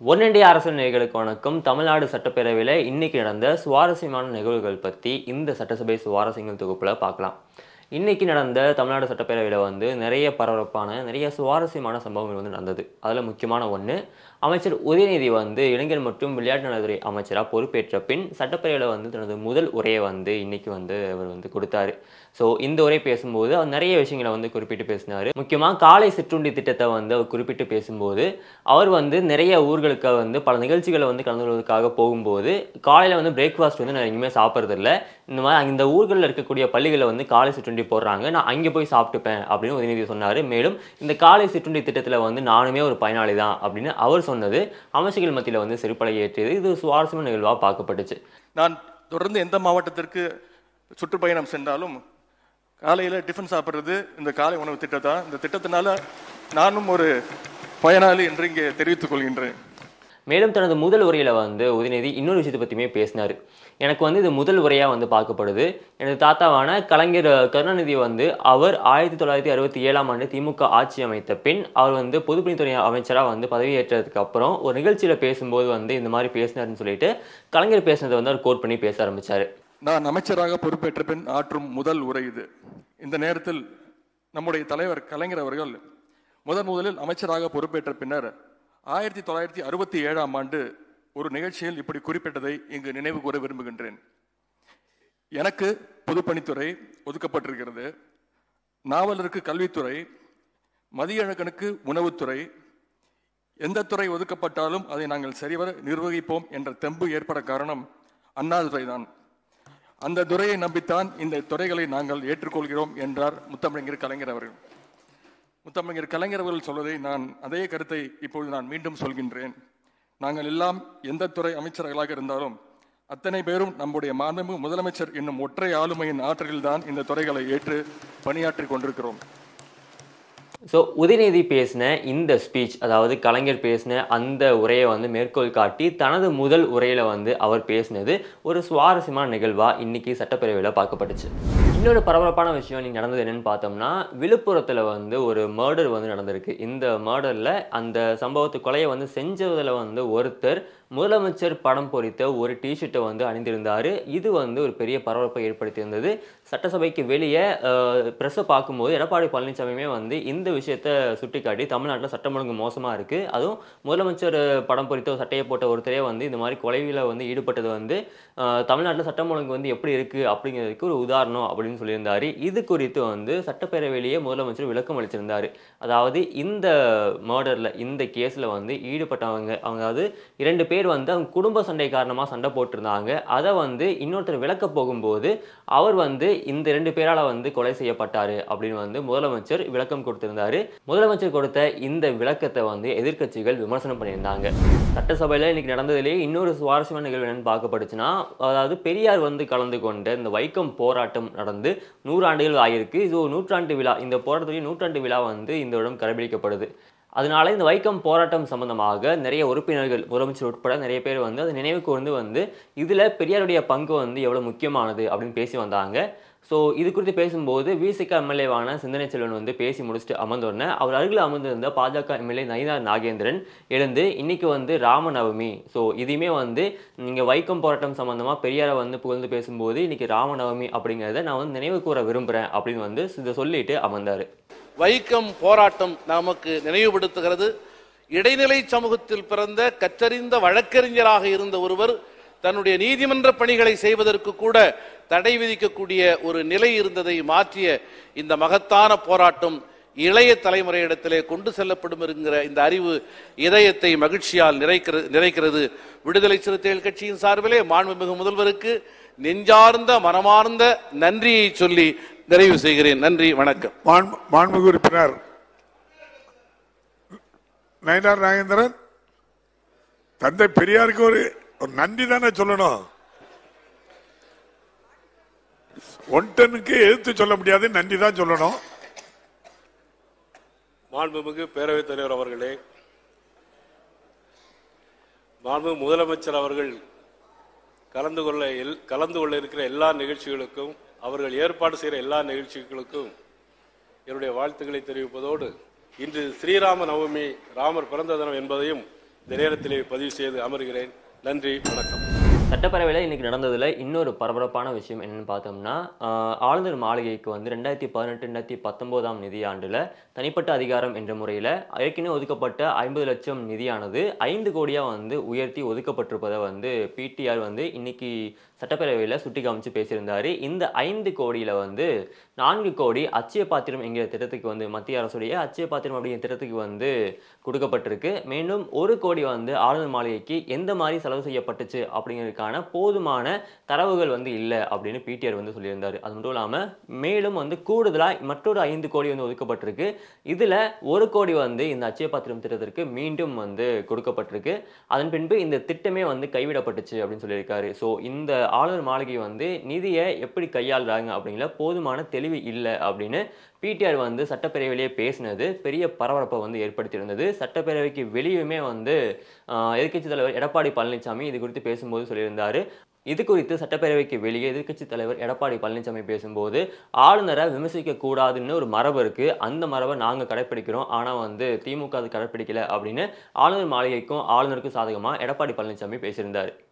ஒன்னிண்டிய அரசு நேயர்களுக்கு வணக்கம் தமிழ்நாடு சட்டப்பேரவையில் இன்னைக்கு நடந்த சுவாரஸ்யமான நிகழ்வுகள் பற்றி இந்த சட்டசபை சுவாரஸ்யங்கள் தொகுப்பில் பார்க்கலாம் இன்னைக்கு நடந்த தமிழ்நாடு சட்டப்பேரவையில் வந்து நிறைய பரபரப்பான நிறைய சுவாரஸ்யமான சம்பவங்கள் வந்து நடந்தது அதில் முக்கியமான ஒன்று அமைச்சர் உதயநிதி வந்து இளைஞர் மற்றும் விளையாட்டு நலத்துறை அமைச்சராக பொறுப்பேற்ற பின் சட்டப்பேரவையில் வந்து தனது முதல் உரையை வந்து இன்னைக்கு வந்து அவர் வந்து கொடுத்தாரு ஸோ இந்த உரை பேசும்போது அவர் நிறைய விஷயங்களை வந்து குறிப்பிட்டு பேசினார் முக்கியமாக காலை சிற்றுண்டி திட்டத்தை வந்து அவர் குறிப்பிட்டு பேசும்போது அவர் வந்து நிறைய ஊர்களுக்கு வந்து பல நிகழ்ச்சிகளை வந்து கலந்து கொள்வதற்காக போகும்போது காலையில் வந்து பிரேக்ஃபாஸ்ட் வந்து நான் எங்கேயுமே சாப்பிட்றதில்ல இந்த மாதிரி இந்த ஊர்களில் இருக்கக்கூடிய பள்ளிகளில் வந்து காலை சிற்றுண்டி போடுறாங்க நான் அங்கே போய் சாப்பிட்டுப்பேன் அப்படின்னு உதயநிதி சொன்னார் மேலும் இந்த காலை சிற்றுண்டி திட்டத்தில் வந்து நானுமே ஒரு பயனாளி தான் அப்படின்னு அவர் சொன்னது அமைச்சர்கள் மத்தியில் வந்து செருப்பலை ஏற்றியது இது சுவாரஸ்யமான நிகழ்வாக பார்க்கப்பட்டுச்சு நான் தொடர்ந்து எந்த மாவட்டத்திற்கு சுற்றுப்பயணம் சென்றாலும் காலையில் டிஃபன் சாப்பிட்றது இந்த காலை உணவு திட்டம் தான் இந்த திட்டத்தினால நானும் ஒரு பயனாளி என்று இங்கே தெரிவித்துக் கொள்கின்றேன் மேலும் தனது முதல் உரையில் வந்து உதயநிதி இன்னொரு விஷயத்தை பற்றியுமே பேசினார் எனக்கு வந்து இது முதல் உரையாக வந்து பார்க்கப்படுது எனது தாத்தாவான கலைஞர் கருணாநிதி வந்து அவர் ஆயிரத்தி தொள்ளாயிரத்தி அறுபத்தி ஏழாம் ஆண்டு திமுக ஆட்சி அமைத்த பின் அவர் வந்து பொதுப்பணித்துறை அமைச்சராக வந்து பதவியேற்றதுக்கு அப்புறம் ஒரு நிகழ்ச்சியில் பேசும்போது வந்து இந்த மாதிரி பேசினாருன்னு சொல்லிட்டு கலைஞர் பேசினதை வந்து அவர் கோட் பண்ணி பேச ஆரம்பிச்சார் நான் அமைச்சராக பொறுப்பேற்ற பின் ஆற்றும் முதல் உரை இது இந்த நேரத்தில் நம்முடைய தலைவர் கலைஞர் அவர்கள் முதன் முதலில் அமைச்சராக பொறுப்பேற்ற பின்னர் ஆயிரத்தி தொள்ளாயிரத்தி அறுபத்தி ஏழாம் ஆண்டு ஒரு நிகழ்ச்சியில் இப்படி குறிப்பிட்டதை இங்கு நினைவு கூற விரும்புகின்றேன் எனக்கு பொதுப்பணித்துறை ஒதுக்கப்பட்டிருக்கிறது நாவலருக்கு கல்வித்துறை மதியழகனுக்கு உணவுத்துறை எந்த துறை ஒதுக்கப்பட்டாலும் அதை நாங்கள் சரிவர நிர்வகிப்போம் என்ற தெம்பு ஏற்பட காரணம் அண்ணாதுரை தான் அந்த துறையை நம்பித்தான் இந்த துறைகளை நாங்கள் ஏற்றுக்கொள்கிறோம் என்றார் முத்தமிழர் கலைஞர் அவர்கள் முத்தமிழர் கலைஞர் அவர்கள் சொல்வதை நான் அதே கருத்தை இப்பொழுது நான் மீண்டும் சொல்கின்றேன் நாங்கள் எல்லாம் எந்த துறை அமைச்சர்களாக இருந்தாலும் அத்தனை பேரும் நம்முடைய மாண்பு முதலமைச்சர் என்னும் ஒற்றை ஆளுமையின் ஆற்றலில்தான் இந்த துறைகளை ஏற்று பணியாற்றி கொண்டிருக்கிறோம் ஸோ உதயநிதி பேசின இந்த ஸ்பீச் அதாவது கலைஞர் பேசின அந்த உரையை வந்து மேற்கோள் காட்டி தனது முதல் உரையில் வந்து அவர் பேசினது ஒரு சுவாரஸ்யமான நிகழ்வாக இன்னைக்கு சட்டப்பேரவையில் பார்க்கப்பட்டுச்சு இன்னொரு பரபரப்பான விஷயம் இன்னைக்கு நடந்தது என்னன்னு பார்த்தோம்னா விழுப்புரத்தில் வந்து ஒரு மர்டர் வந்து நடந்திருக்கு இந்த மர்டரில் அந்த சம்பவத்து கொலையை வந்து செஞ்சதில் வந்து ஒருத்தர் முதலமைச்சர் படம் பொறித்த ஒரு டிஷர்ட்டை வந்து அணிந்திருந்தார் இது வந்து ஒரு பெரிய பரபரப்பை ஏற்படுத்தியிருந்தது சட்டசபைக்கு வெளியே ப்ரெஸ்ஸை பார்க்கும்போது எடப்பாடி பழனிசாமியுமே வந்து இந்த விஷயத்தை சுட்டிக்காட்டி தமிழ்நாட்டில் சட்டம் ஒழுங்கு மோசமாக இருக்குது அதுவும் முதலமைச்சர் படம் பொறித்த ஒரு சட்டையை போட்ட ஒருத்தரே வந்து இந்த மாதிரி கொலையில் வந்து ஈடுபட்டது வந்து அஹ், தமிழ்நாட்டில் சட்டம் ஒழுங்கு வந்து எப்படி இருக்குது அப்படிங்கிறதுக்கு ஒரு உதாரணம் அப்படின்னு சொல்லியிருந்தாரு இது குறித்து வந்து சட்டப்பேரவையிலேயே முதலமைச்சர் விளக்கம் அளிச்சிருந்தார் அதாவது இந்த மர்டரில் இந்த கேஸில் வந்து ஈடுபட்டவங்க அவங்க அதாவது இரண்டு பேர் வந்து அவங்க குடும்ப சண்டை காரணமாக சண்டை போட்டிருந்தாங்க அதை வந்து இன்னொருத்தர் விளக்க போகும்போது அவர் வந்து இந்த ரெண்டு பேரால் வந்து கொலை செய்யப்பட்டாரு அப்படின்னு வந்து முதலமைச்சர் விளக்கம் கொடுத்திருந்தாரு முதலமைச்சர் கொடுத்த இந்த விளக்கத்தை வந்து எதிர்க்கட்சிகள் விமர்சனம் பண்ணியிருந்தாங்க சட்டசபையில் இன்னைக்கு நடந்ததுலேயே இன்னொரு சுவாரஸ்யமான நிகழ்வு என்னன்னு பார்க்கப்படுச்சுன்னா அதாவது பெரியார் வந்து கலந்து கொண்ட இந்த வைக்கம் போராட்டம் நடந்து நூறு ஆண்டுகள் ஆகியிருக்கு இது ஒரு நூற்றாண்டு விழா இந்த போராட்டத்துடைய நூற்றாண்டு விழா வந்து இந்த இடம் கடைபிடிக்கப்படுது அதனால இந்த வைக்கம் போராட்டம் சம்பந்தமாக நிறைய உறுப்பினர்கள் முதலமைச்சர் உட்பட நிறைய பேர் வந்து அதை நினைவு கூர்ந்து வந்து இதில் பெரியாருடைய பங்கு வந்து எவ்வளோ முக்கியமானது அப்படின்னு பேசி வந்தாங்க ஸோ இது குறித்து பேசும்போது விசிக எம்எல்ஏவான சிந்தனை செல்வன் வந்து பேசி முடிச்சுட்டு அமர்ந்தோடனே அவர் அருகில் அமர்ந்திருந்த பாஜக எம்எல்ஏ நயினா நாகேந்திரன் எழுந்து இன்னைக்கு வந்து ராமநவமி ஸோ இதையுமே வந்து நீங்கள் வைக்கம் போராட்டம் சம்மந்தமாக பெரியாரை வந்து புகழ்ந்து பேசும்போது இன்னைக்கு ராமநவமி அப்படிங்கிறத நான் வந்து நினைவு கூற விரும்புகிறேன் அப்படின்னு வந்து இதை சொல்லிட்டு அமர்ந்தார் வைக்கம் போராட்டம் நமக்கு நினைவுபடுத்துகிறது இடைநிலை சமூகத்தில் பிறந்த கற்றறிந்த வழக்கறிஞராக இருந்த ஒருவர் தன்னுடைய நீதிமன்ற பணிகளை செய்வதற்கு கூட தடை விதிக்கக்கூடிய ஒரு நிலை இருந்ததை மாற்றிய இந்த மகத்தான போராட்டம் இளைய தலைமுறையிடத்திலே கொண்டு செல்லப்படும் என்கிற இந்த அறிவு இதயத்தை மகிழ்ச்சியால் நிறைக்கிறது நிறைக்கிறது விடுதலை சிறுத்தைகள் கட்சியின் சார்பிலே மாண்புமிகு முதல்வருக்கு நெஞ்சார்ந்த மனமார்ந்த நன்றியை சொல்லி நிறைவு செய்கிறேன் நன்றி வணக்கம் மாண்பு- மாண்புமிகு உறுப்பினர் நயனார் நாகேந்திரன் தந்தை பெரியாருக்கு ஒரு ஒரு நன்றி தானே சொல்லணும் ஒன்டனுக்கு எதிர்த்து சொல்ல முடியாது நன்றி தான் சொல்லணும் மாண்புமிகு பேரவைத் தலைவர் அவர்களே மாண்பு முதலமைச்சர் அவர்கள் கலந்து கொள்ள எல்- கலந்து கொள்ள இருக்கிற எல்லா நிகழ்ச்சிகளுக்கும் அவர்கள் ஏற்பாடு செய்கிற எல்லா நிகழ்ச்சிகளுக்கும் என்னுடைய வாழ்த்துக்களை தெரிவிப்பதோடு இன்று ஸ்ரீராம நவமி ராமர் பிறந்த தினம் என்பதையும் இந்த நேரத்திலே பதிவு செய்து அமர்கிறேன் நன்றி வணக்கம் சட்டப்பேரவையில் இன்னைக்கு நடந்ததுல இன்னொரு பரபரப்பான விஷயம் என்னன்னு பார்த்தோம்னா ஆஹ், ஆளுநர் மாளிகைக்கு வந்து ரெண்டாயிரத்தி பதினெட்டு ரெண்டாயிரத்தி பத்தொன்பதாம் நிதியாண்டுல தனிப்பட்ட அதிகாரம் என்ற முறையில் ஏற்கனவே ஒதுக்கப்பட்ட ஐம்பது லட்சம் நிதியானது ஐந்து கோடியா வந்து உயர்த்தி ஒதுக்கப்பட்டிருப்பதை வந்து பிடிஆர் வந்து இன்னைக்கு சட்டப்பேரவையில் சுட்டி காமிச்சு பேசியிருந்தாரு இந்த ஐந்து கோடியில வந்து நான்கு கோடி அச்சய பாத்திரம் என்கிற திட்டத்துக்கு வந்து மத்திய அரசுடைய அச்சய பாத்திரம் அப்படிங்கிற திட்டத்துக்கு வந்து கொடுக்கப்பட்டிருக்கு மேலும் ஒரு கோடி வந்து ஆளுநர் மாளிகைக்கு எந்த மாதிரி செலவு செய்யப்பட்டுச்சு அப்படிங்கிறதுக்கான போதுமான தரவுகள் வந்து இல்லை அப்படின்னு பிடிஆர் வந்து சொல்லியிருந்தாரு அது மட்டும் இல்லாமல் மேலும் வந்து கூடுதலாக மற்றொரு ஐந்து கோடி வந்து ஒதுக்கப்பட்டிருக்கு இதில் ஒரு கோடி வந்து இந்த அச்சய பாத்திரம் திட்டத்திற்கு மீண்டும் வந்து கொடுக்கப்பட்டிருக்கு அதன் பின்பு இந்த திட்டமே வந்து கைவிடப்பட்டுச்சு அப்படின்னு சொல்லியிருக்காரு ஸோ இந்த ஆளுநர் மாளிகை வந்து நிதியை எப்படி கையாளுறாங்க அப்படிங்கிற போதுமான தெளிவு இல்லை அப்படின்னு பிடிஆர் வந்து சட்டப்பேரவையிலேயே பேசினது பெரிய பரபரப்பை வந்து ஏற்படுத்தியிருந்தது சட்டப்பேரவைக்கு வெளியுமே வந்து எதிர்க்கட்சி தலைவர் எடப்பாடி பழனிசாமி இது குறித்து பேசும்போது சொல்லியிருந்தாரு இது குறித்து சட்டப்பேரவைக்கு வெளியே எதிர்க்கட்சி தலைவர் எடப்பாடி பழனிசாமி பேசும்போது ஆளுநரை விமர்சிக்க கூடாதுன்னு ஒரு மரபு இருக்கு அந்த மரபை நாங்கள் கடைப்பிடிக்கிறோம் ஆனால் வந்து திமுக அது கடைப்பிடிக்கல அப்படின்னு ஆளுநர் மாளிகைக்கும் ஆளுநருக்கும் சாதகமாக எடப்பாடி பழனிசாமி பேசியிருந்தார்